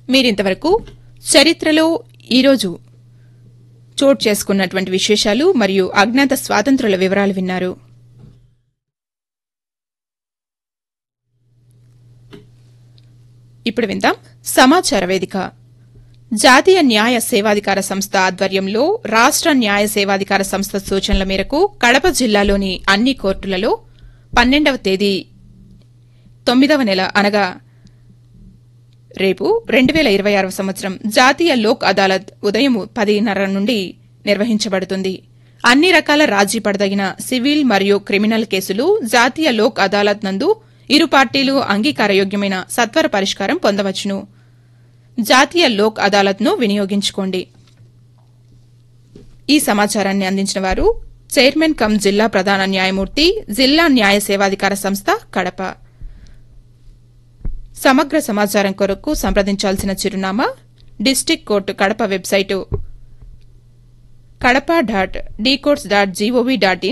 మీరింతవరకు చరిత్రలో ఈరోజు చోటు చేసుకున్నటువంటి విశేషాలు మరియు అజ్ఞాత స్వాతంత్రుల వివరాలు విన్నారు ఇప్పుడు విందాం సమాచార వేదిక జాతీయ న్యాయ సేవాధికార సంస్థ ఆధ్వర్యంలో రాష్ట న్యాయ సేవాధికార సంస్థ సూచనల మేరకు కడప జిల్లాలోని అన్ని కోర్టులలో పన్నెండవ తేదీ తొమ్మిదవ నెల అనగా రేపు రెండు వేల ఇరవై ఆరవ సంవత్సరం జాతీయ లోక్ అదాలత్ ఉదయం పదిన్నర నుండి నిర్వహించబడుతుంది అన్ని రకాల రాజీ పడదగిన సివిల్ మరియు క్రిమినల్ కేసులు జాతీయ లోక్ అదాలత్ నందు ఇరు పార్టీలు అంగీకారయోగ్యమైన సత్వర పరిష్కారం పొందవచ్చును జాతీయ లోక్ అదాలత్ను వినియోగించుకోండి ఈ సమాచారాన్ని అందించిన వారు చైర్మన్ కమ్ జిల్లా ప్రధాన న్యాయమూర్తి జిల్లా న్యాయ సేవాధికార సంస్థ కడప సమగ్ర సమాచారం కొరకు సంప్రదించాల్సిన చిరునామా district court Kadapa website Kadapa dot dcourts dot G O V dot in